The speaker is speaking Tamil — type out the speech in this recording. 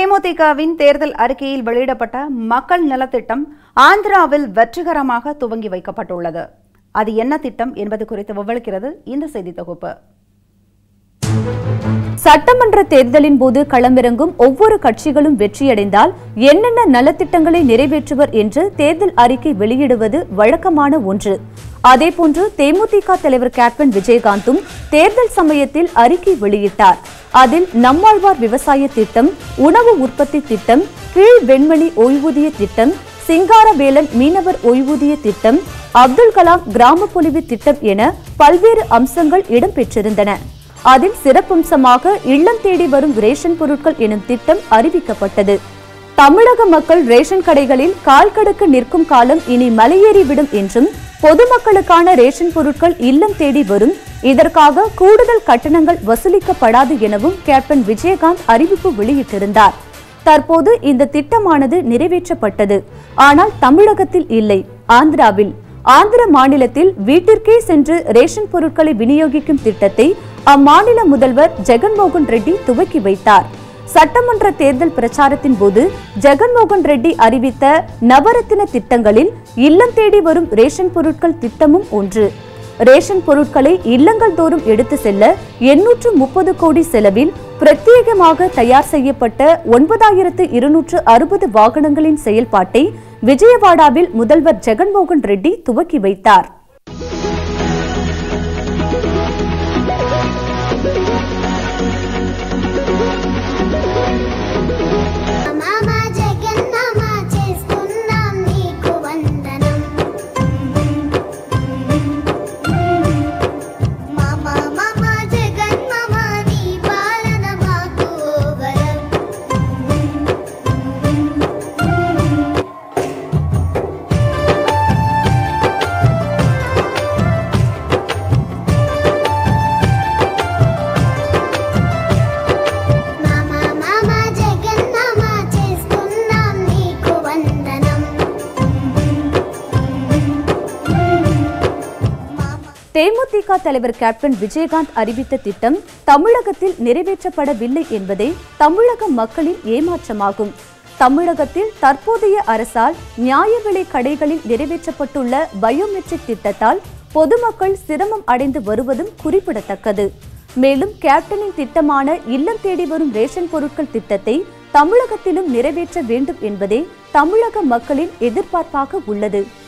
தேமுதிகவின் தேர்தல் அறிக்கையில் வெளியிடப்பட்ட மக்கள் நலத்திட்டம் ஆந்திராவில் வெற்றிகரமாக துவங்கி வைக்கப்பட்டுள்ளது அது என்ன திட்டம் என்பது குறித்து விவரிக்கிறது இந்த செய்தி தொகுப்பு சட்டமன்ற தேர்தலின் போது களமிறங்கும் ஒவ்வொரு கட்சிகளும் வெற்றியடைந்தால் என்னென்ன நலத்திட்டங்களை நிறைவேற்றுவர் என்று தேர்தல் அறிக்கை வெளியிடுவது வழக்கமான ஒன்று அதேபோன்று தேமுதிக தலைவர் கேப்டன் விஜயகாந்தும் தேர்தல் சமயத்தில் அறிக்கை வெளியிட்டார் அதில் நம்மாழ்வார் விவசாய திட்டம் உணவு உற்பத்தி திட்டம் கீழ் வெண்மணி ஓய்வூதிய திட்டம் சிங்காரவேலன் மீனவர் ஓய்வூதிய திட்டம் அப்துல் கலாம் கிராம பொலிவு திட்டம் என பல்வேறு அம்சங்கள் இடம்பெற்றிருந்தன அதில் சிறப்பம்சமாக இல்லம் தேடி வரும் ரேஷன் பொருட்கள் எனும் திட்டம் அறிவிக்கப்பட்டது தமிழக மக்கள் ரேஷன் கடைகளில் கால் கடுக்க நிற்கும் காலம் இனி மலையேறிவிடும் என்றும் பொதுமக்களுக்கான ரேஷன் பொருட்கள் இல்லம் தேடி வரும் இதற்காக கூடுதல் கட்டணங்கள் வசூலிக்கப்படாது எனவும் கேப்டன் விஜயகாந்த் அறிவிப்பு வெளியிட்டிருந்தார் தற்போது இந்த திட்டமானது நிறைவேற்றப்பட்டது ஆனால் தமிழகத்தில் இல்லை ஆந்திராவில் ஆந்திர மாநிலத்தில் வீட்டிற்கே சென்று ரேஷன் பொருட்களை விநியோகிக்கும் திட்டத்தை அம்மாநில முதல்வர் ஜெகன்மோகன் ரெட்டி துவக்கி வைத்தார் சட்டமன்ற தேர்தல் பிரச்சாரத்தின் போது ஜெகன்மோகன் ரெட்டி அறிவித்த நவரத்தின திட்டங்களில் இல்லம் தேடி வரும் ரேஷன் பொருட்கள் திட்டமும் ஒன்று ரேஷன் பொருட்களை இல்லங்கள் தோறும் எடுத்து செல்ல எண்ணூற்று முப்பது கோடி செலவில் பிரத்யேகமாக தயார் செய்யப்பட்ட ஒன்பதாயிரத்து இருநூற்று அறுபது வாகனங்களின் செயல்பாட்டை விஜயவாடாவில் முதல்வர் ஜெகன்மோகன் ரெட்டி துவக்கி வைத்தார் మామ జగన్నామ చేస్తున్నాం నీకు వందనం మామ మామ జగన్మామ నీ పాలన మాకు వరం మామ మామ జగన్నామ చేస్తున్నాం నీకు వందనం தேமுதிக தலைவர் கேப்டன் விஜயகாந்த் அறிவித்த திட்டம் தமிழகத்தில் நிறைவேற்றப்படவில்லை என்பதே தமிழக மக்களின் ஏமாற்றமாகும் தமிழகத்தில் தற்போதைய அரசால் நியாய விலை கடைகளில் நிறைவேற்றப்பட்டுள்ள பயோமெட்ரிக் திட்டத்தால் பொதுமக்கள் சிரமம் அடைந்து வருவதும் குறிப்பிடத்தக்கது மேலும் கேப்டனின் திட்டமான இல்லம் தேடி வரும் ரேஷன் பொருட்கள் திட்டத்தை தமிழகத்திலும் நிறைவேற்ற வேண்டும் என்பதே தமிழக மக்களின் எதிர்பார்ப்பாக உள்ளது